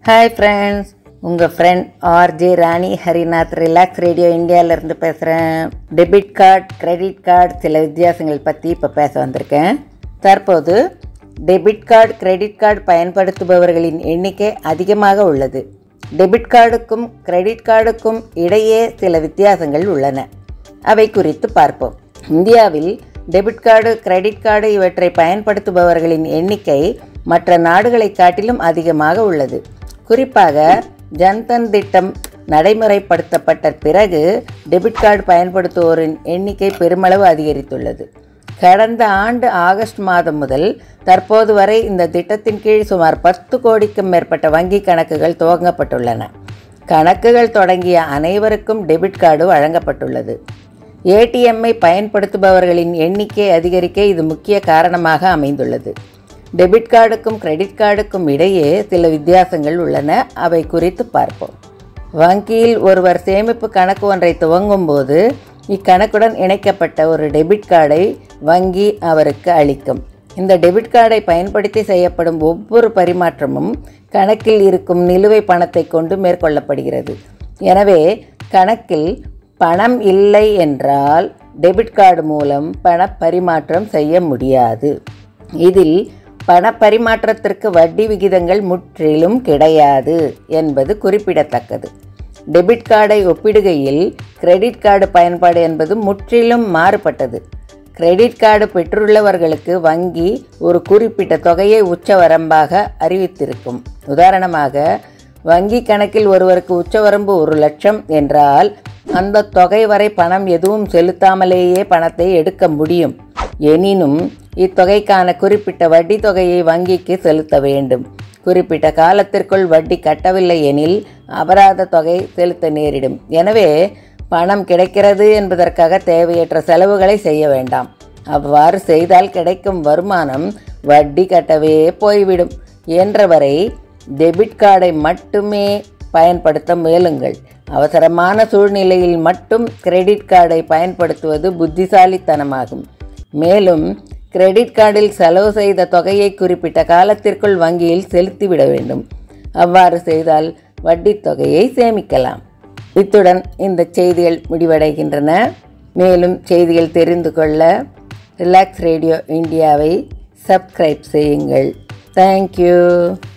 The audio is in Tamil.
ஹாய் ஃப்ரெண்ட்ஸ் உங்கள் friend RJ Rani Harinath Relax Radio இந்தியாவிலேருந்து பேசுகிறேன் டெபிட் கார்டு கிரெடிட் கார்டு சில வித்தியாசங்கள் பற்றி இப்போ பேச வந்திருக்கேன் தற்போது டெபிட் கார்டு கிரெடிட் கார்டு பயன்படுத்துபவர்களின் எண்ணிக்கை அதிகமாக உள்ளது டெபிட் கார்டுக்கும் கிரெடிட் கார்டுக்கும் இடையே சில வித்தியாசங்கள் உள்ளன அவை குறித்து பார்ப்போம் இந்தியாவில் டெபிட் கார்டு கிரெடிட் கார்டு இவற்றை பயன்படுத்துபவர்களின் எண்ணிக்கை மற்ற நாடுகளை காட்டிலும் அதிகமாக உள்ளது குறிப்பாக ஜன்தன் திட்டம் நடைமுறைப்படுத்தப்பட்ட பிறகு டெபிட் கார்டு பயன்படுத்துவோரின் எண்ணிக்கை பெருமளவு அதிகரித்துள்ளது கடந்த ஆண்டு ஆகஸ்ட் மாதம் முதல் தற்போது வரை இந்த திட்டத்தின் கீழ் சுமார் பத்து கோடிக்கும் மேற்பட்ட வங்கி கணக்குகள் துவங்கப்பட்டுள்ளன கணக்குகள் தொடங்கிய அனைவருக்கும் டெபிட் கார்டு வழங்கப்பட்டுள்ளது ஏடிஎம்மை பயன்படுத்துபவர்களின் எண்ணிக்கை அதிகரிக்க இது முக்கிய காரணமாக அமைந்துள்ளது டெபிட் கார்டுக்கும் கிரெடிட் கார்டுக்கும் இடையே சில வித்தியாசங்கள் உள்ளன அவை குறித்து பார்ப்போம் வங்கியில் ஒருவர் சேமிப்பு கணக்கு ஒன்றை துவங்கும் போது இக்கணக்குடன் இணைக்கப்பட்ட ஒரு டெபிட் கார்டை வங்கி அவருக்கு அளிக்கும் இந்த டெபிட் கார்டை பயன்படுத்தி செய்யப்படும் ஒவ்வொரு பரிமாற்றமும் கணக்கில் இருக்கும் நிலுவை பணத்தை கொண்டு மேற்கொள்ளப்படுகிறது எனவே கணக்கில் பணம் இல்லை என்றால் டெபிட் கார்டு மூலம் பண பரிமாற்றம் செய்ய முடியாது இதில் பண பரிமாற்றத்திற்கு வட்டி விகிதங்கள் முற்றிலும் கிடையாது என்பது குறிப்பிடத்தக்கது டெபிட் கார்டை ஒப்பிடுகையில் கிரெடிட் கார்டு பயன்பாடு என்பது முற்றிலும் மாறுபட்டது கிரெடிட் கார்டு பெற்றுள்ளவர்களுக்கு வங்கி ஒரு குறிப்பிட்ட தொகையை உச்சவரம்பாக அறிவித்திருக்கும் உதாரணமாக வங்கி கணக்கில் ஒருவருக்கு உச்சவரம்பு ஒரு லட்சம் என்றால் அந்த தொகை வரை பணம் எதுவும் செலுத்தாமலேயே பணத்தை எடுக்க முடியும் எனினும் இத்தொகைக்கான குறிப்பிட்ட வட்டி தொகையை வங்கிக்கு செலுத்த வேண்டும் குறிப்பிட்ட காலத்திற்குள் வட்டி கட்டவில்லை எனில் அபராத தொகை செலுத்த நேரிடும் எனவே பணம் கிடைக்கிறது என்பதற்காக தேவையற்ற செலவுகளை செய்ய வேண்டாம் அவ்வாறு செய்தால் கிடைக்கும் வருமானம் வட்டி கட்டவே போய்விடும் என்றவரை டெபிட் கார்டை மட்டுமே பயன்படுத்த முயலுங்கள் அவசரமான சூழ்நிலையில் மட்டும் கிரெடிட் கார்டை பயன்படுத்துவது புத்திசாலித்தனமாகும் மேலும் கிரெடிட் கார்டில் செலவு செய்த தொகையை குறிப்பிட்ட காலத்திற்குள் வங்கியில் செலுத்திவிட வேண்டும் அவ்வாறு செய்தால் வட்டித் தொகையை சேமிக்கலாம் இத்துடன் இந்த செய்திகள் முடிவடைகின்றன மேலும் செய்திகள் தெரிந்து கொள்ள ரிலாக்ஸ் ரேடியோ இந்தியாவை சப்ஸ்கிரைப் செய்யுங்கள் தேங்க்யூ